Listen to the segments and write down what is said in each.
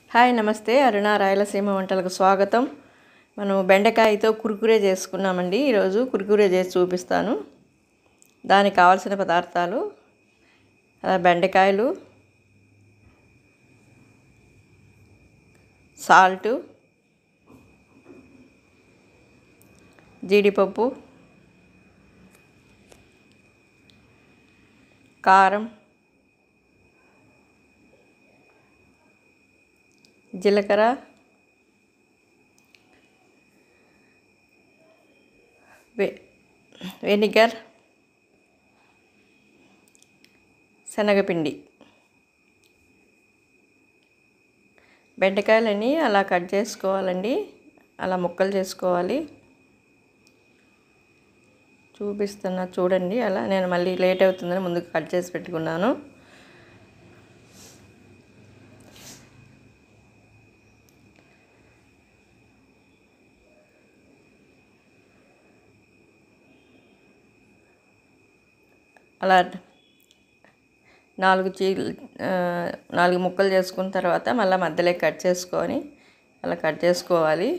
hi నమస్తే అరుణ రాయలసీమ వంటలకు స్వాగతం మనం బెండకాయతో కురుకురే చేసుకున్నామండి ఈరోజు కురుకురే చేసి చూపిస్తాను దానికి కావాల్సిన పదార్థాలు ఆ, బెండకాయలు సాల్టు జీడిపప్పు కారం జీలకర్ర వె వెనిగర్ శనగపిండి బెండకాయలని అలా కట్ చేసుకోవాలండి అలా ముక్కలు చేసుకోవాలి చూపిస్తున్నా చూడండి అలా నేను మళ్ళీ లేట్ అవుతుందని ముందుకు కట్ చేసి పెట్టుకున్నాను అలా నాలుగు చీ ఆ, నాలుగు ముక్కలు చేసుకున్న తర్వాత మళ్ళీ మధ్యలో కట్ చేసుకొని అలా కట్ చేసుకోవాలి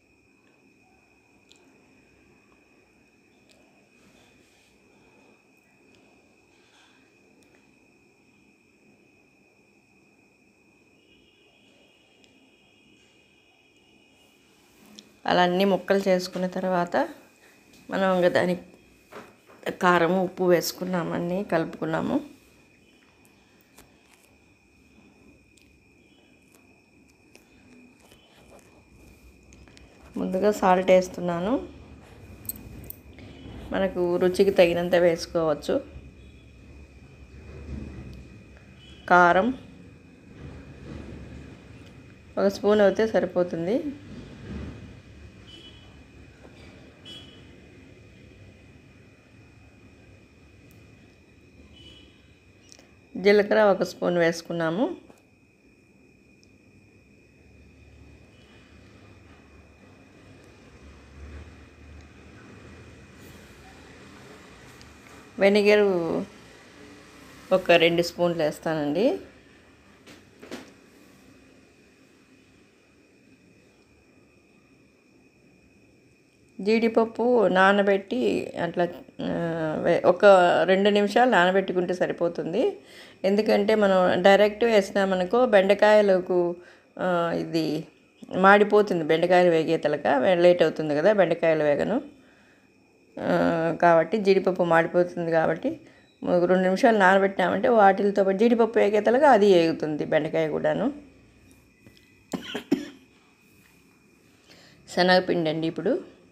అలా అన్ని ముక్కలు చేసుకున్న తర్వాత మనం ఇంకా దానికి కారం ఉప్పు వేసుకున్నామని కలుపుకున్నాము ముందుగా సాల్ట్ వేస్తున్నాను మనకు రుచికి తగినంత వేసుకోవచ్చు కారం ఒక స్పూన్ అయితే సరిపోతుంది జీలకర్ర ఒక స్పూన్ వేసుకున్నాము వెనిగర్ ఒక రెండు స్పూన్లు వేస్తానండి జీడిపప్పు నానబెట్టి అట్లా ఆ, వే- ఒక రెండు నిమిషాలు నానబెట్టుకుంటే సరిపోతుంది ఎందుకంటే మనం డైరెక్ట్ వేసినామనుకో బెండకాయలకు ఆ, ఇది మాడిపోతుంది బెండకాయలు వేగేతలక లేట్ అవుతుంది కదా బెండకాయలు వేగను ఆ, కాబట్టి జీడిపప్పు మాడిపోతుంది కాబట్టి ఒక రెండు నిమిషాలు నానబెట్టినామంటే వాటితో పాటు జీడిపప్పు వేగేతలుగా అది వేగుతుంది బెండకాయ కూడాను శనగపిండి అండి ఇప్పుడు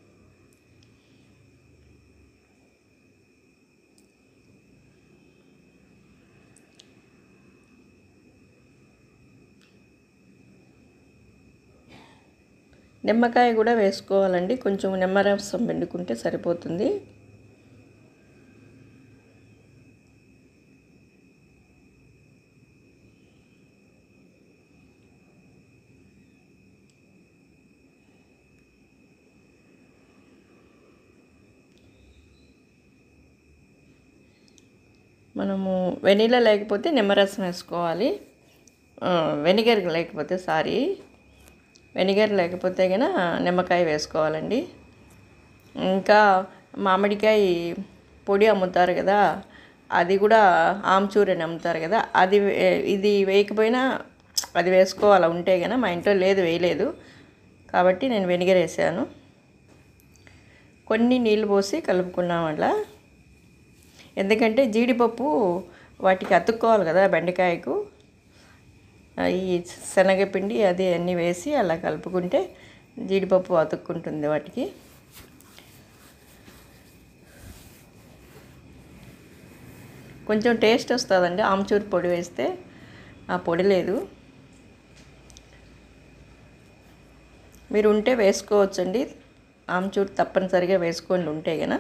నిమ్మకాయ కూడా వేసుకోవాలండి కొంచెం నిమ్మరసం పిండుకుంటే సరిపోతుంది మనము వెనీలా లేకపోతే నిమ్మరసం వేసుకోవాలి ఆ, వెనిగర్ లేకపోతే సారీ వెనిగర్ లేకపోతే కనుక నిమ్మకాయ వేసుకోవాలండి ఇంకా మామిడికాయ పొడి అమ్ముతారు కదా అది కూడా ఆమ్చూర్ అని అమ్ముతారు కదా అది వే- ఇది వేయకపోయినా అది వేసుకోవాలి ఉంటే కనుక మా ఇంట్లో లేదు వేయలేదు కాబట్టి నేను వెనిగర్ వేసాను కొన్ని నీళ్ళు పోసి కలుపుకున్నాం అలా ఎందుకంటే జీడిపప్పు వాటికి అతుక్కోవాలి కదా బెండకాయకు ఆ, ఈ శనగపిండి అది అన్నీ వేసి అలా కలుపుకుంటే జీడిపప్పు అతుక్కుంటుంది వాటికి కొంచెం టేస్ట్ వస్తుందండి ఆమ్చూర్ పొడి వేస్తే ఆ పొడి లేదు మీరు ఉంటే వేసుకోవచ్చండి ఆమ్చూర్ తప్పనిసరిగా వేసుకోండి ఉంటే గన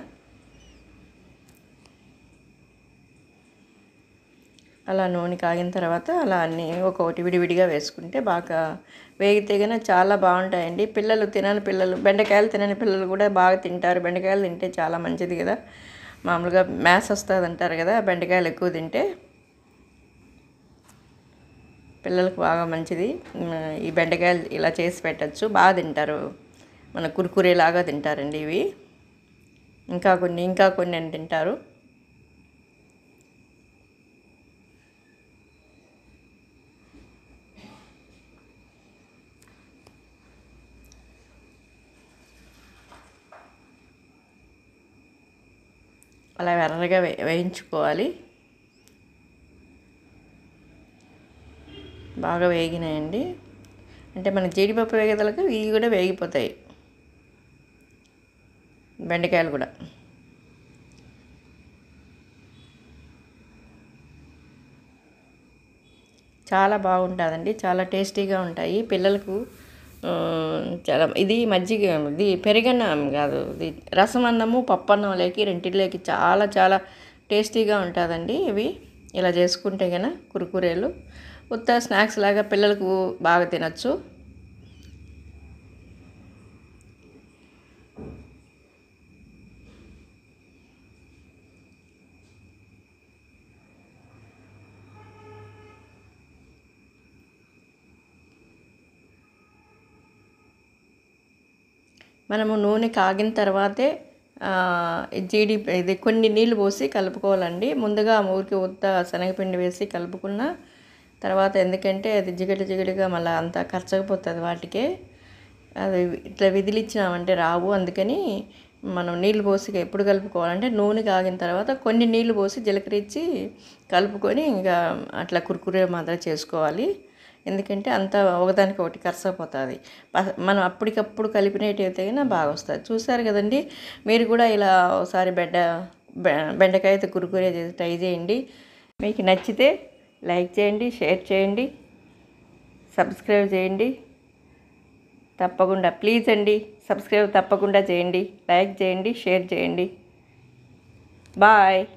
అలా నూనె కాగిన తర్వాత అలా అన్నీ ఒక్కొక్కటి విడివిడిగా వేసుకుంటే బాగా వేగితే కనుక చాలా బాగుంటాయండి పిల్లలు తినని పిల్లలు బెండకాయలు తినని పిల్లలు కూడా బాగా తింటారు బెండకాయలు తింటే చాలా మంచిది కదా మామూలుగా మ్యాథ్స్ వస్తుంది అంటారు కదా బెండకాయలు ఎక్కువ తింటే పిల్లలకు బాగా మంచిది మ్, ఈ బెండకాయలు ఇలా చేసి పెట్టచ్చు బాగా తింటారు మన కురుకురేలాగా తింటారండి ఇవి ఇంకా కొన్ని ఇంకా కొన్ని అని తింటారు అలా ఎర్రగా వే వేయించుకోవాలి బాగా వేగినాయండి అంటే మన జీడిపప్పు వేగదలకు ఇవి కూడా వేగిపోతాయి బెండకాయలు కూడా చాలా బాగుంటుందండి చాలా టేస్టీగా ఉంటాయి పిల్లలకు ఆ, చాలా ఇది మజ్జిగ ఇది పెరుగన్నం కాదు ఇది రసం అన్నము పప్పు అన్నం లేకి రెంటిలోకి చాలా చాలా టేస్టీగా ఉంటుందండి ఇవి ఇలా చేసుకుంటే కనుక కురుకురేలు ఉత్త స్నాక్స్ లాగా పిల్లలకు బాగా తినచ్చు మనము నూనె కాగిన తర్వాతే ఆ, ఈ జీడి ఇది కొన్ని నీళ్ళు పోసి కలుపుకోవాలండి ముందుగా ఊరికి ఉత్త శనగపిండి వేసి కలుపుకున్న తర్వాత ఎందుకంటే అది జిగట జిగటగా మళ్ళీ అంతా ఖర్చకపోతుంది వాటికే అది ఇట్లా విదిలిచ్చినామంటే రావు అందుకని మనం నీళ్ళు పోసి ఎప్పుడు కలుపుకోవాలంటే నూనె కాగిన తర్వాత కొన్ని నీళ్ళు పోసి జీలకర్ర ఇచ్చి కలుపుకొని ఇంకా అట్లా కురుకురే మాదిరి చేసుకోవాలి ఎందుకంటే అంతా ఒకదానికి ఒకటి కరసపోతుంది మనం అప్పటికప్పుడు కలిపినట్టు అయితే కన్నా బాగా వస్తుంది చూసారు కదండి మీరు కూడా ఇలా ఒకసారి బెండ బె- బెండకాయతో కురుకురే చేసి ట్రై చేయండి మీకు నచ్చితే లైక్ చేయండి షేర్ చేయండి సబ్స్క్రైబ్ చేయండి తప్పకుండా ప్లీజ్ అండి సబ్స్క్రైబ్ తప్పకుండా చేయండి లైక్ చేయండి షేర్ చేయండి బాయ్